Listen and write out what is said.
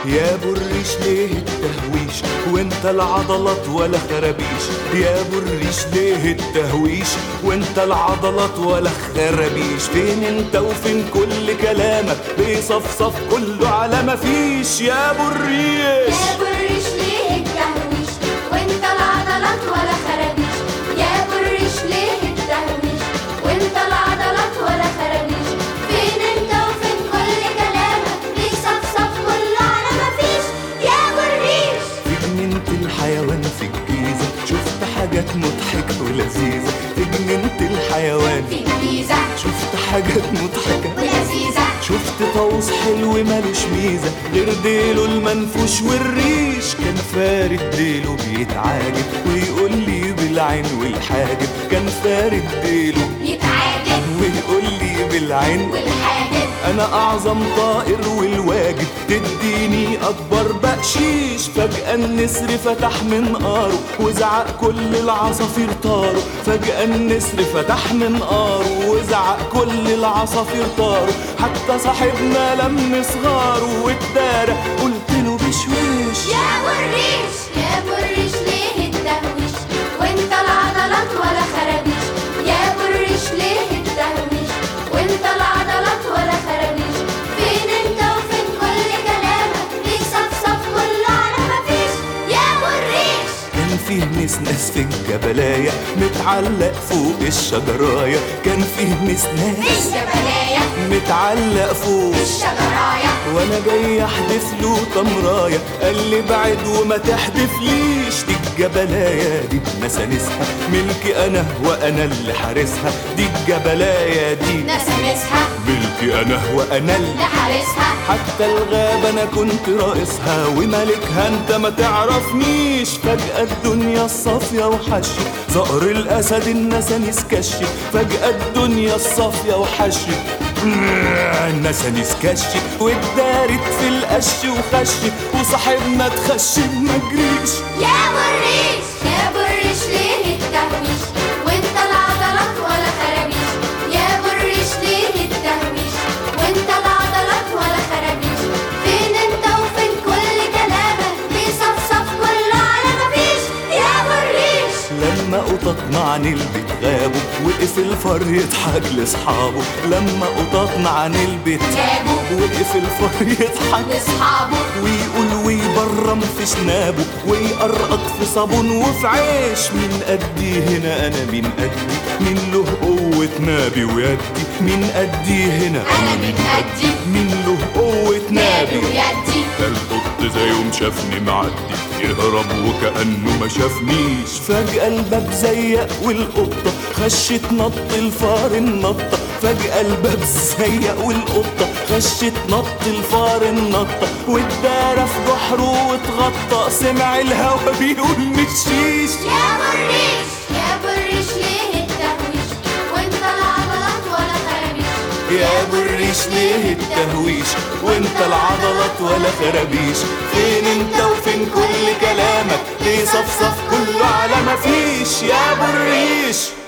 يا ابو الريش ليه التهويش وانت العضلات ولا خرابيش يا ابو الريش ليه التهويش وانت العضلات ولا خرابيش فين انت وفين كل كلامك بيصفصف كله على ما فيش يا ابو الريش يا ابو الريش ليه التهويش وانت العضلات ولا خرابيش يا ابو الريش ليه التهويش وانت العضلات ولا خرابيش فين انت وفين كل كلامك بيصفصف كله على ما فيش يا ابو الريش في جنينة الحيوان في الجيزة شفت حاجات مضحكة ولذيذة في جنينة الحيوان في الجيزة شفت حاجات مضحكة ولذيذة شفت طاووس حلو مالوش ميزة غير ديله المنفوش والريش كان فارد ديله بيتعاجب ويقول لي بالعين والحاجب كان فارد ديله يتعادل ويقول لي بالعين والحاجب انا اعظم طائر والواجب تديني اكبر بقشيش فجأة النسر فتح منقاره وزعق كل العصافير طاروا فجأة النسر فتح منقاره وزعق كل العصافير طاروا حتى صاحبنا لم صغاره واتدارى قلت له بشويش يا ابو الريش يا ابو الريش ليه التهويش وانت العضلات ولا خرابيش يا ابو الريش ليه التهويش وانت العضلات ولا خرابيش فين انت وفين كل كلامك بيصفصف كله على ما فيش يا ابو الريش كان فيه نسناس في الجبلاية متعلق فوق الشجراية كان فيه نسناس الجبلاية متعلق فوق الشجراية وانا جاي احدف له تمراية قال لي بعد وما تحدفليش دي الجبلاية دي بنسانسها ملكي انا وانا اللي حارسها دي الجبلاية دي نسمسها ملكي انا وانا اللي لحارسها حتى الغابة أنا كنت رئيسها وملكها أنت ما تعرفنيش فجأة الدنيا الصافية وحشي زقر الأسد النسانيس كشي فجأة الدنيا الصافية وحشي النسانيس كشي واتدارت في القش وخشي وصاحبنا اتخشي ما جريش يا ابو الريش يا ابو الريش ليه التهويش وانت العضلات ولا خرابيش يا ابو الريش ليه التهويش وانت العضلات ولا خرابيش فين انت وفين كل كلامك بيصفصف كله على ما فيش يا ابو الريش لما قططنا عن البيت غابوا وقف الفار يضحك لاصحابه لما قططنا عن البيت جابوا وقف الفار يضحك لاصحابه ويقول ويبرم في شنابه ويقرقط في صابون وفي عيش من قدي هنا انا من قدي من له قوة نابي ويدي من قدي هنا انا من قدي من له قوة نابي نابي ويدي القط زي يوم شافني معدي يهرب وكأنه ما شافنيش فجأة الباب زيق والقطة خشت نط الفار النطة فجأة الباب زيق والقطة خشت نط الفار النطة واتدارى في جحره واتغطى سمع الهوا بيقول مشيش يا ابو الريش يا ابو الريش ليه التهويش وانت العضلات ولا خرابيش يا ابو الريش ليه التهويش وانت العضلات ولا خرابيش فين انت وفين كل كلامك ليه صفصف كله على ما فيش يا ابو الريش